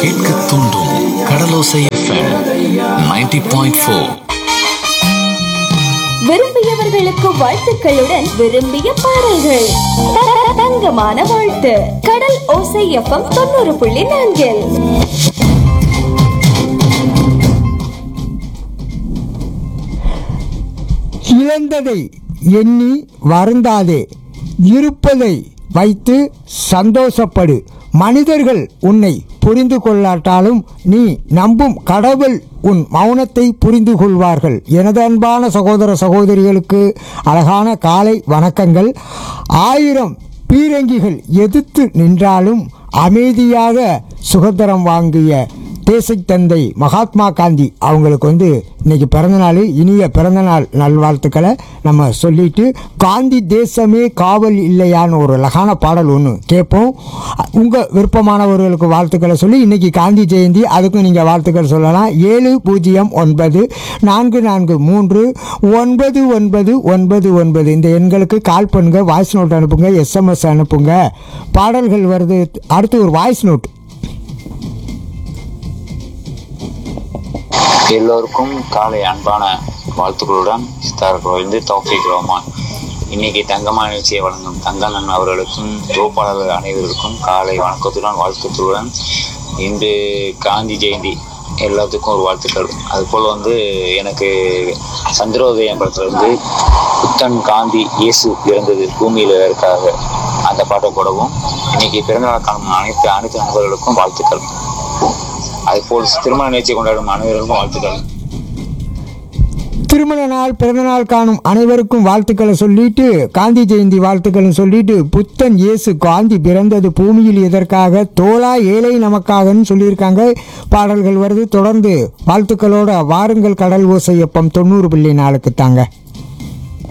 கேட்க தூண்டும் Kadalosai FM 90.4 point four விரும்பியவர்களுக்கு வாழ்த்துக்களுடன் விரும்பிய பாடல்கள் த- தங்கமான வாழ்த்து கடல் ஓசை எஃப்எம் தொண்ணூறு புள்ளி நான்கில் இழந்ததை எண்ணி வருந்தாதே இருப்பதை வைத்து சந்தோஷப்படு மனிதர்கள் உன்னை புரிந்து கொள்ளாட்டாலும் நீ நம்பும் கடவுள் உன் மௌனத்தை புரிந்து கொள்வார்கள் எனது அன்பான சகோதர சகோதரிகளுக்கு அழகான காலை வணக்கங்கள் ஆயிரம் பீரங்கிகள் எதிர்த்து நின்றாலும் அமைதியாக சுதந்திரம் வாங்கிய தேசத் தந்தை மகாத்மா காந்தி அவங்களுக்கு வந்து இன்னைக்கு பிறந்தநாள் இனிய பிறந்தநாள் நல்வாழ்த்துக்களை நம்ம சொல்லிட்டு காந்தி தேசமே காவல் இல்லையான்னு ஒரு அழகான பாடல் ஒன்று கேட்போம் உங்கள் விருப்பமானவர்களுக்கு வாழ்த்துக்களை சொல்லி இன்னைக்கு காந்தி ஜெயந்தி அதுக்கும் நீங்கள் வாழ்த்துக்கள் சொல்லலாம் ஏழு பூஜ்ஜியம் ஒன்பது நான்கு நான்கு மூன்று ஒன்பது ஒன்பது ஒன்பது ஒன்பது இந்த எண்களுக்கு கால் பண்ணுங்க வாய்ஸ் நோட் அனுப்புங்க எஸ்எம்எஸ் அனுப்புங்க பாடல்கள் வருது அடுத்து ஒரு வாய்ஸ் நோட் எல்லோருக்கும் காலை அன்பான வாழ்த்துக்களுடன் சித்தார்களிலிருந்து தௌஃபிக் ரஹ்மான் இன்னைக்கு தங்கமான நிகழ்ச்சியை வழங்கும் தங்கண்ணன் அவர்களுக்கும் தொகுப்பாளர்கள் அனைவருக்கும் காலை வணக்கத்துடன் வாழ்த்துக்களுடன் இன்று காந்தி ஜெயந்தி எல்லாத்துக்கும் ஒரு வாழ்த்துக்கள் அதுபோல் வந்து எனக்கு சந்திரோதயம் படத்துல இருந்து புத்தன் காந்தி இயேசு பிறந்தது பூமியில் இருக்காக அந்த பாட்டை போடவும் இன்னைக்கு பிறந்தநாள் காணும் அனைத்து அனைத்து நண்பர்களுக்கும் வாழ்த்துக்கள் அதுபோல் திருமண நிகழ்ச்சி கொண்டாடும் அனைவருக்கும் வாழ்த்துக்கள் திருமண நாள் பிறந்தநாள் காணும் அனைவருக்கும் வாழ்த்துக்களை சொல்லிட்டு காந்தி ஜெயந்தி வாழ்த்துக்களை சொல்லிட்டு புத்தன் இயேசு காந்தி பிறந்தது பூமியில் எதற்காக தோலா ஏழை நமக்காகன்னு சொல்லியிருக்காங்க பாடல்கள் வருது தொடர்ந்து வாழ்த்துக்களோட வாருங்கள் கடல் ஓசையப்பம் தொண்ணூறு புள்ளி நாளுக்கு தாங்க